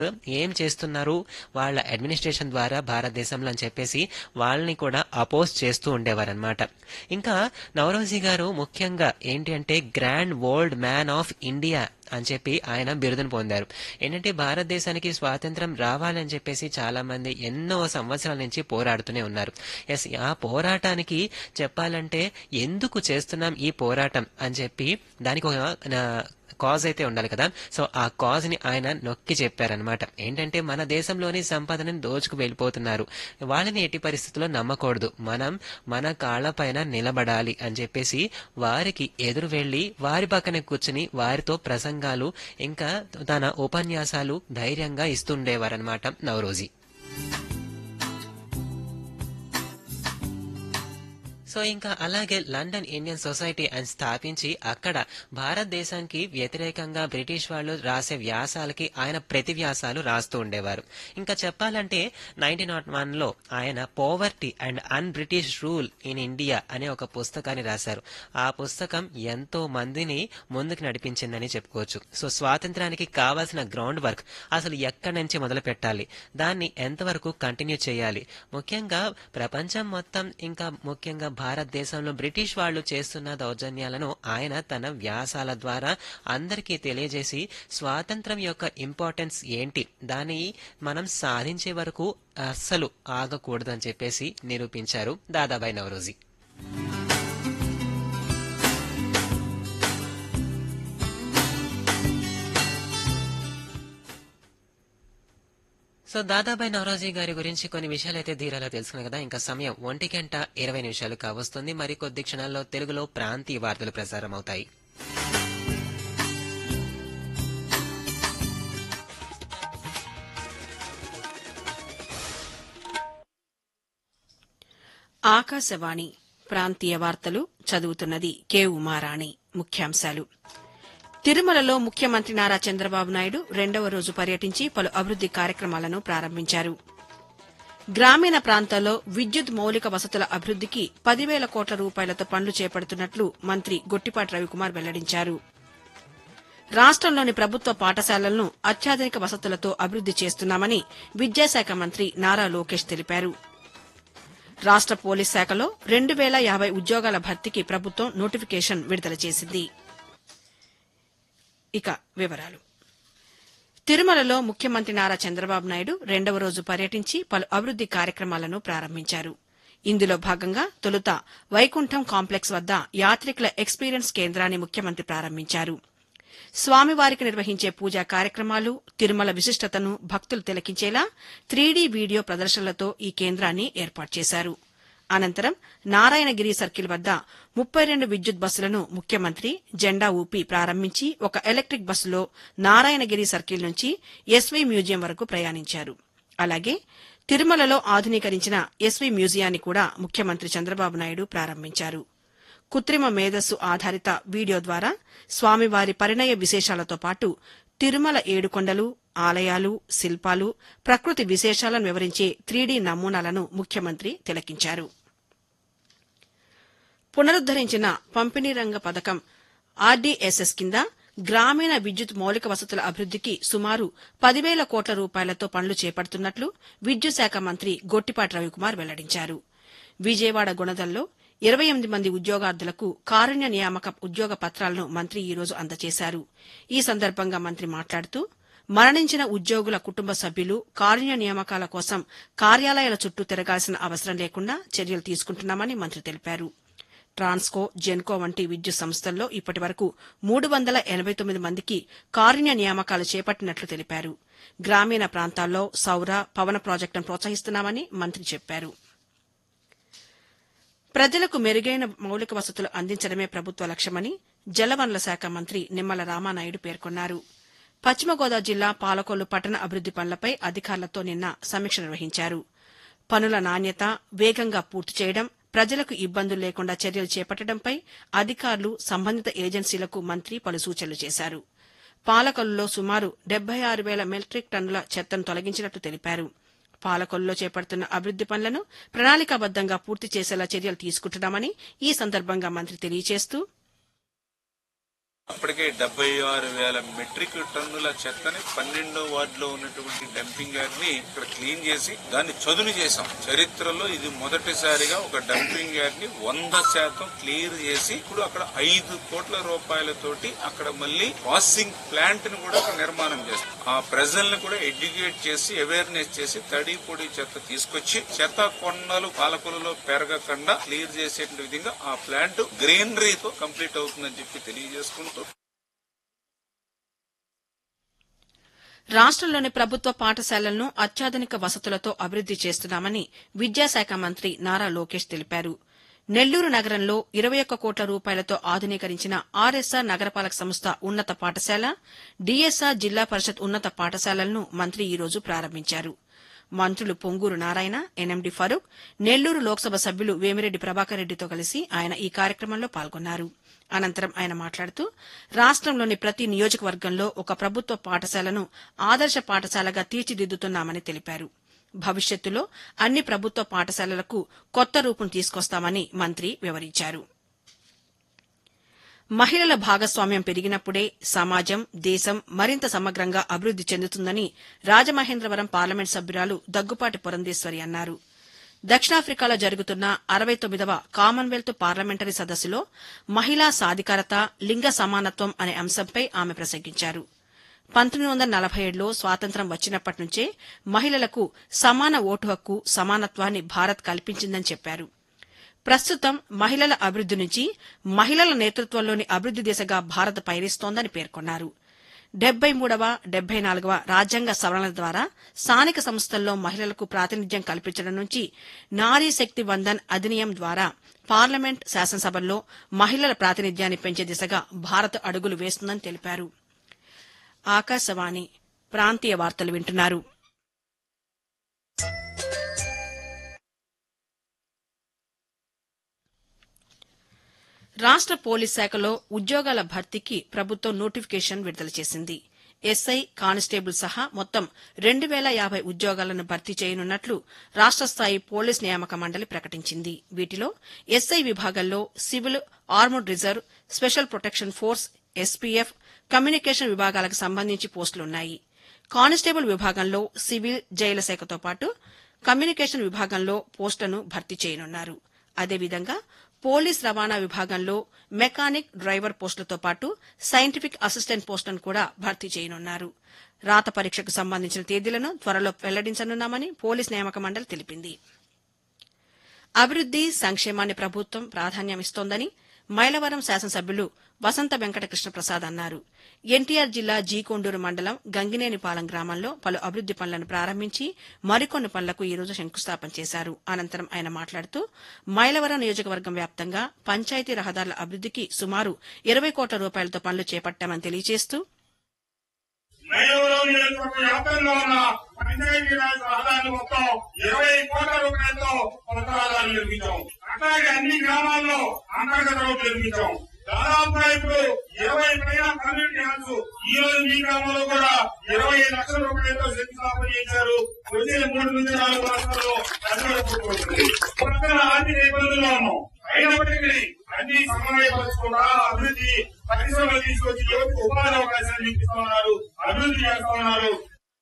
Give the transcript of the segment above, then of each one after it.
ఏం చేస్తున్నారు వాళ్ళ అడ్మినిస్ట్రేషన్ ద్వారా భారతదేశంలో అని చెప్పేసి వాళ్ళని కూడా అపోజ్ చేస్తూ ఉండేవారనమాట ఇంకా నవరోజీ గారు ముఖ్యంగా ఏంటి అంటే grand world man of India అని చెప్పి ఆయన బిరుదును పొందారు ఏంటంటే భారతదేశానికి స్వాతంత్రం రావాలని చెప్పేసి చాలా మంది ఎన్నో సంవత్సరాల నుంచి పోరాడుతూనే ఉన్నారు ఎస్ ఆ పోరాటానికి చెప్పాలంటే ఎందుకు చేస్తున్నాం ఈ పోరాటం అని చెప్పి దానికి ఒక నా- కాజ్ అయితే ఉండాలి కదా సో ఆ కాజ్ ని ఆయన నొక్కి చెప్పారనమాట ఏంటంటే మన దేశంలోని సంపదని దోచుకు వెళ్ళిపోతున్నారు వాళ్ళని ఎట్టి పరిస్థితుల్లో నమ్మకూడదు మనం మన కాళ్ళపైన నిలబడాలి అని చెప్పేసి వారికి ఎదురు వెళ్లి వారి పక్కన కూర్చుని వారితో ప్రసంగాలు ఇంకా తన ఉపన్యాసాలు ధైర్యంగా ఇస్తుండేవారనమాట నవరోజీ సో ఇంకా అలాగే లండన్ ఇండియన్ సొసైటీ అని స్థాపించి అక్కడ భారతదేశానికి వ్యతిరేకంగా బ్రిటిష్ వాళ్ళు రాసే వ్యాసాలకి ఆయన ప్రతి వ్యాసాలు రాస్తూ ఉండేవారు ఇంకా చెప్పాలంటే నైన్టీన్ నాట్ వన్ లో ఆయన poverty and un British rule in India అనే ఒక పుస్తకాన్ని రాశారు ఆ పుస్తకం ఎంతో మందిని ముందుకు నడిపించిందని చెప్పుకోవచ్చు సో స్వాతంత్రానికి కావాల్సిన గ్రౌండ్ వర్క్ అసలు ఎక్కడి నుంచి మొదలు పెట్టాలి దాన్ని ఎంతవరకు కంటిన్యూ చేయాలి ముఖ్యంగా ప్రపంచం మొత్తం ఇంకా ముఖ్యంగా భారతదేశంలో బ్రిటిష్ వాళ్ళు చేస్తున్న దౌర్జన్యాలను ఆయన తన వ్యాసాల ద్వారా అందరికీ తెలియజేసి స్వాతంత్రం యొక్క ఇంపార్టెన్స్ ఏంటి దాన్ని మనం సాధించే వరకు అస్సలు ఆగకూడదని చెప్పేసి నిరూపించారు దాదాబాయి నవరోజీ సో దాదాబాయి నవరోజీ గారి గురించి కొన్ని విషయాలు అయితే ధీరాలో తెలుసుకున్నాం కదా ఇంకా సమయం ఒంటి గంట ఇరవై నిమిషాలు కావస్తుంది మరి కొద్ది క్షణాల్లో తెలుగులో ప్రాంతీయ వార్తలు ప్రసారం అవుతాయి ఆకాశవాణి ప్రాంతీయ వార్తలు చదువుతున్నది కె ఉమారాణి ముఖ్యాంశాలు తిరుమలలో ముఖ్యమంత్రి నారా చంద్రబాబు నాయుడు రెండవ రోజు పర్యటించి పలు అభివృద్ది కార్యక్రమాలను ప్రారంభించారు గ్రామీణ ప్రాంతాల్లో విద్యుత్ మౌలిక వసతుల అభివృద్దికి పదివేల కోట్ల రూపాయలతో పనులు చేపడుతున్నట్లు మంత్రి గొట్టిపాటి రవికుమార్ వెల్లడించారు రాష్టంలోని ప్రభుత్వ పాఠశాలలను అత్యాధునిక వసతులతో అభివృద్ది చేస్తున్నామని విద్యాశాఖ మంత్రి నారా లోకేష్ తెలిపారు రాష్ట పోలీస్ శాఖలో రెండు వేల యాభై ఉద్యోగాల భర్తీకి ప్రభుత్వం నోటిఫికేషన్ విడుదల చేసింది ఇక వివరాలు తిరుమలలో ముఖ్యమంత్రి నారా చంద్రబాబు నాయుడు రెండవ రోజు పర్యటించి పలు అభివృద్ది కార్యక్రమాలను ప్రారంభించారు ఇందులో భాగంగా తొలుత వైకుంఠం కాంప్లెక్స్ వద్ద యాత్రికుల ఎక్స్పీరియన్స్ కేంద్రాన్ని ముఖ్యమంత్రి ప్రారంభించారు స్వామివారికి నిర్వహించే పూజా కార్యక్రమాలు తిరుమల విశిష్టతను భక్తులు తిలకించేలా త్రీడీ వీడియో ప్రదర్శనలతో ఈ కేంద్రాన్ని ఏర్పాటు చేశారు అనంతరం నారాయణగిరి సర్కిల్ వద్ద ముప్పై రెండు విద్యుత్ బస్సులను ముఖ్యమంత్రి జెండా ఊపి ప్రారంభించి ఒక ఎలక్ట్రిక్ బస్సులో నారాయణగిరి సర్కిల్ నుంచి ఎస్వీ మ్యూజియం వరకు ప్రయాణించారు అలాగే తిరుమలలో ఆధునీకరించిన ఎస్వీ మ్యూజియాన్ని కూడా ముఖ్యమంత్రి చంద్రబాబు నాయుడు ప్రారంభించారు కృత్రిమ మేధస్సు ఆధారిత వీడియో ద్వారా స్వామివారి పరిణయ విశేషాలతో పాటు తిరుమల ఏడుకొండలు ఆలయాలు శిల్పాలు ప్రకృతి విశేషాలను వివరించే త్రీడీ నమూనాలను ముఖ్యమంత్రి తిలకించారు పునరుద్దరించిన పంపిణీ రంగ పథకం ఆర్డీఎస్ఎస్ కింద గ్రామీణ విద్యుత్ మౌలిక వసతుల అభివృద్దికి సుమారు పదివేల కోట్ల రూపాయలతో పనులు చేపడుతున్నట్లు విద్యుత్ శాఖ మంత్రి గొట్టిపాటి రవికుమార్ వెల్లడించారు విజయవాడ గుణదల్లో ఇరవై ఎనిమిది మంది ఉద్యోగార్థులకు కారుణ్య నియామక ఉద్యోగ పత్రాలను మంత్రి ఈ రోజు అందజేశారు ఈ సందర్భంగా మంత్రి మాట్లాడుతూ మరణించిన ఉద్యోగుల కుటుంబ సభ్యులు కారుణ్య నియామకాల కోసం కార్యాలయాల చుట్టూ తిరగాల్సిన అవసరం లేకుండా చర్యలు తీసుకుంటున్నామని మంత్రి తెలిపారు ట్రాన్స్కో జెన్కో వంటి విద్యుత్ సంస్థల్లో ఇప్పటి వరకు మూడు వందల ఎనబై తొమ్మిది మందికి కారుణ్య నియామకాలు చేపట్టినట్లు తెలిపారు గ్రామీణ ప్రాంతాల్లో సౌర పవన ప్రాజెక్టును ప్రోత్సహిస్తున్నామని మంత్రి చెప్పారు ప్రజలకు మెరుగైన మౌలిక వసతులు అందించడమే ప్రభుత్వ లక్ష్యమని జలవనరుల శాఖ మంత్రి నిమ్మల రామానాయుడు పేర్కొన్నారు పశ్చిమ గోదావరి జిల్లా పాలకొల్లు పట్టణ అభివృద్ది పనులపై అధికారులతో నిన్న సమీక్ష నిర్వహించారు పనుల నాణ్యత వేగంగా పూర్తి చేయడం ప్రజలకు ఇబ్బందులు లేకుండా చర్యలు చేపట్టడంపై అధికారులు సంబంధిత ఏజెన్సీలకు మంత్రి పలు సూచనలు చేశారు పాలకొల్లులో సుమారు డెబ్బై ఆరు వేల మెట్రిక్ టన్నుల చెత్తను తొలగించినట్లు తెలిపారు పాలకొల్లులో చేపడుతున్న అభివృద్ది పనులను ప్రణాళికాబద్దంగా పూర్తి చేసేలా చర్యలు తీసుకుంటున్నామని ఈ సందర్భంగా మంత్రి తెలియజేస్తూ అప్పటికే డెబ్బై ఆరు వేల మెట్రిక్ టన్నుల చెత్తని పన్నెండో వార్డులో ఉన్నటువంటి డంపింగ్ యార్డ్ ని ఇక్కడ క్లీన్ చేసి దాన్ని చదును చేశాం చరిత్రలో ఇది మొదటిసారిగా ఒక డంపింగ్ యార్డ్ ని వంద శాతం క్లియర్ చేసి ఇప్పుడు అక్కడ ఐదు కోట్ల రూపాయలతోటి అక్కడ మళ్ళీ ప్రాసెసింగ్ ప్లాంట్ ని కూడా అక్కడ నిర్మాణం చేస్తాం ఆ ప్రజల్ని కూడా ఎడ్యుకేట్ చేసి అవేర్నెస్ చేసి తడి పొడి చెత్త తీసుకొచ్చి చెత్త కొండలు పాలకులలో పెరగకుండా క్లియర్ చేసే విధంగా ఆ ప్లాంట్ గ్రీనరీతో కంప్లీట్ అవుతుందని చెప్పి తెలియజేసుకుంటూ రాష్ట్రంలోని ప్రభుత్వ పాఠశాలలను అత్యాధునిక వసతులతో అభివృద్ది చేస్తున్నామని విద్యాశాఖ మంత్రి నారా లోకేష్ తెలిపారు నెల్లూరు నగరంలో ఇరవై ఒక్క కోట్ల రూపాయలతో ఆధునీకరించిన ఆర్ఎస్ఆర్ నగరపాలక సంస్థ ఉన్నత పాఠశాల డీఎస్ఆర్ జిల్లా పరిషత్ ఉన్నత పాఠశాలలను మంత్రి ఈ రోజు ప్రారంభించారు మంత్రులు పొంగూరు నారాయణ ఎన్ఎండి ఫరూక్ నెల్లూరు లోక్సభ సభ్యులు వేమిరెడ్డి ప్రభాకర్ రెడ్డితో కలిసి ఆయన ఈ కార్యక్రమంలో పాల్గొన్నారు అనంతరం ఆయన మాట్లాడుతూ రాష్ట్రంలోని ప్రతి నియోజకవర్గంలో ఒక ప్రభుత్వ పాఠశాలను ఆదర్శ పాఠశాలగా తీర్చిదిద్దుతున్నామని తెలిపారు భవిష్యత్తులో అన్ని ప్రభుత్వ పాఠశాలలకు కొత్త రూపం తీసుకొస్తామని మంత్రి వివరించారు మహిళల భాగస్వామ్యం పెరిగినప్పుడే సమాజం దేశం మరింత సమగ్రంగా అభివృద్ది చెందుతుందని రాజమహేంద్రవరం పార్లమెంట్ సభ్యురాలు దగ్గుపాటి పురంధేశ్వరి అన్నారు దక్షిణాఫ్రికాలో జరుగుతున్న అరవై తొమ్మిదవ కామన్వెల్త్ పార్లమెంటరీ సదస్సులో మహిళా సాధికారత లింగ సమానత్వం అనే అంశంపై ఆమె ప్రసంగించారు పంతొమ్మిది వందల నలభై ఏడులో స్వాతంత్ర్యం వచ్చినప్పటి నుంచే మహిళలకు సమాన ఓటు హక్కు సమానత్వాన్ని భారత్ కల్పించిందని చెప్పారు ప్రస్తుతం మహిళల అభివృద్ది నుంచి మహిళల నేతృత్వంలోని అభివృద్ది దిశగా భారత్ పయనిస్తోందని పేర్కొన్నారు డెబ్బై మూడవ డెబ్బై నాలుగవ రాజ్యాంగ సవరణల ద్వారా స్థానిక సంస్థల్లో మహిళలకు ప్రాతినిధ్యం కల్పించడం నుంచి నారీ శక్తి వందన్ అధినియం ద్వారా పార్లమెంట్ శాసనసభల్లో మహిళల ప్రాతినిధ్యాన్ని పెంచే దిశగా భారత్ అడుగులు వేస్తుందని తెలిపారు ఆకాశవాణి ప్రాంతీయ వార్తలు వింటున్నారు రాష్ట్ర పోలీస్ శాఖలో ఉద్యోగాల భర్తీకి ప్రభుత్వం నోటిఫికేషన్ విడుదల చేసింది ఎస్ఐ కానిస్టేబుల్ సహా మొత్తం రెండు వేల యాభై ఉద్యోగాలను భర్తీ చేయనున్నట్లు రాష్ట్ర స్థాయి పోలీస్ నియామక మండలి ప్రకటించింది వీటిలో ఎస్ఐ విభాగంలో civil armed reserve special protection force SPF communication విభాగాలకు సంబంధించి పోస్టులున్నాయి కానిస్టేబుల్ విభాగంలో సివిల్ జైలు శాఖతో పాటు కమ్యూనికేషన్ విభాగంలో పోస్టులను భర్తీ చేయనున్నారు అదేవిధంగా పోలీస్ రవాణా విభాగంలో మెకానిక్ డ్రైవర్ పోస్టులతో పాటు సైంటిఫిక్ అసిస్టెంట్ పోస్టులను కూడా భర్తీ చేయనున్నారు రాత పరీక్షకు సంబంధించిన తేదీలను త్వరలో వెల్లడించనున్నామని పోలీస్ నియామక మండలి తెలిపింది అభివృద్ది సంక్షేమాన్ని ప్రభుత్వం ప్రాధాన్యమిస్తోందని మైలవరం శాసనసభ్యులు వసంత వెంకట కృష్ణప్రసాద్ అన్నారు ఎన్టీఆర్ జిల్లా జీకొండూరు మండలం గంగినేనిపాలెం గ్రామంలో పలు అభివృద్ది పనులను ప్రారంభించి మరికొన్ని పనులకు ఈ రోజు శంకుస్థాపన చేశారు అనంతరం ఆయన మాట్లాడుతూ మైలవరం నియోజకవర్గం వ్యాప్తంగా పంచాయతీ రహదారుల అభివృద్దికి సుమారు ఇరవై కోట్ల రూపాయలతో పనులు చేపట్టామని తెలియజేస్తూ మైలవరం నియోజకవర్గ వ్యాప్తంగా ఉన్న పంచాయతీ రాజ్ రహదారులు మొత్తం ఇరవై కోట్ల రూపాయలతో కొత్త రహదారులు నిర్మించాం అట్లాగే అన్ని గ్రామాల్లో అంతర్గత రోడ్లు నిర్మించాం దాదాపుగా ఇప్పుడు ఇరవై పైన కమ్యూనిటీ హాల్స్ ఈ రోజు మీ గ్రామంలో కూడా ఇరవై లక్షల రూపాయలతో శంకుస్థాపన చేశారు వచ్చే మూడు నుంచి నాలుగు మాసాల్లో ప్రజలు పూర్తవుతుంది పక్కన ఆర్థిక ఇబ్బందుల్లో ఉన్నాం అయినప్పటికీ అన్ని సమన్వయపరుచుకుండా అభివృద్ధి పరిశ్రమలు తీసుకొచ్చి యువతకు ఉపాధి అవకాశాలు చూపిస్తా ఉన్నారు అభివృద్ధి చేస్తా ఉన్నారు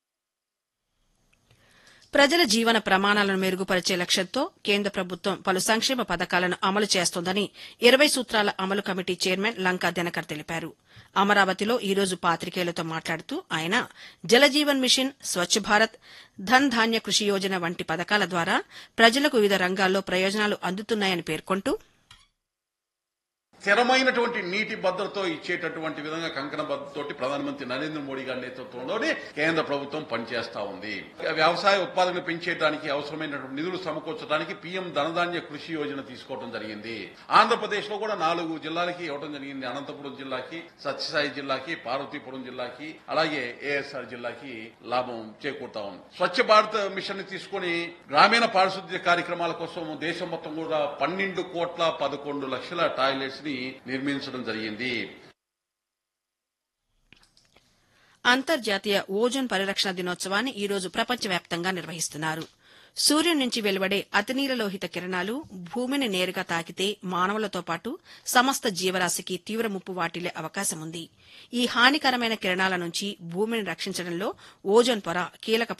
ప్రజల జీవన ప్రమాణాలను మెరుగుపరిచే లక్ష్యంతో కేంద్ర ప్రభుత్వం పలు సంక్షేమ పథకాలను అమలు చేస్తోందని ఇరవై సూత్రాల అమలు కమిటీ చైర్మన్ లంకా దినకర్ తెలిపారు అమరావతిలో ఈ రోజు పాతికేయులతో మాట్లాడుతూ ఆయన జలజీవన్ మిషన్ స్వచ్ఛ భారత్ ధన్ ధాన్య కృషి యోజన వంటి పథకాల ద్వారా ప్రజలకు వివిధ రంగాల్లో ప్రయోజనాలు అందుతున్నాయని పేర్కొంటూ స్థిరమైనటువంటి నీటి భద్రతో ఇచ్చేటటువంటి విధంగా కంకణ భద్రతతోటి ప్రధానమంత్రి నరేంద్ర మోడీ గారి నేతృత్వంలోనే కేంద్ర ప్రభుత్వం పనిచేస్తా ఉంది వ్యవసాయ ఉత్పాదన పెంచేయడానికి అవసరమైనటువంటి నిధులు సమకూర్చడానికి పీఎం ధనధాన్య కృషి యోజన తీసుకోవడం జరిగింది ఆంధ్రప్రదేశ్ లో కూడా నాలుగు జిల్లాలకి ఇవ్వడం జరిగింది అనంతపురం జిల్లాకి సత్యసాయి జిల్లాకి పార్వతీపురం జిల్లాకి అలాగే ఏఎస్ఆర్ జిల్లాకి లాభం చేకూరుతా ఉంది స్వచ్ఛ భారత్ మిషన్ ని తీసుకుని గ్రామీణ పారిశుద్ధ్య కార్యక్రమాల కోసం దేశం మొత్తం కూడా పన్నెండు కోట్ల పదకొండు లక్షల టాయిలెట్స్ ని నిర్మించడం జరిగింది అంతర్జాతీయ ఓజోన్ పరిరక్షణ దినోత్సవాన్ని ఈ రోజు ప్రపంచవ్యాప్తంగా నిర్వహిస్తున్నారు సూర్యుడి నుంచి వెలువడే అతినీలలోహిత కిరణాలు భూమిని నేరుగా తాకితే మానవులతో పాటు సమస్త జీవరాశికి తీవ్ర ముప్పు వాటిల్లే అవకాశం ఉంది ఈ హానికరమైన కిరణాల నుంచి భూమిని రక్షించడంలో ఓజోన్ పొర కీలక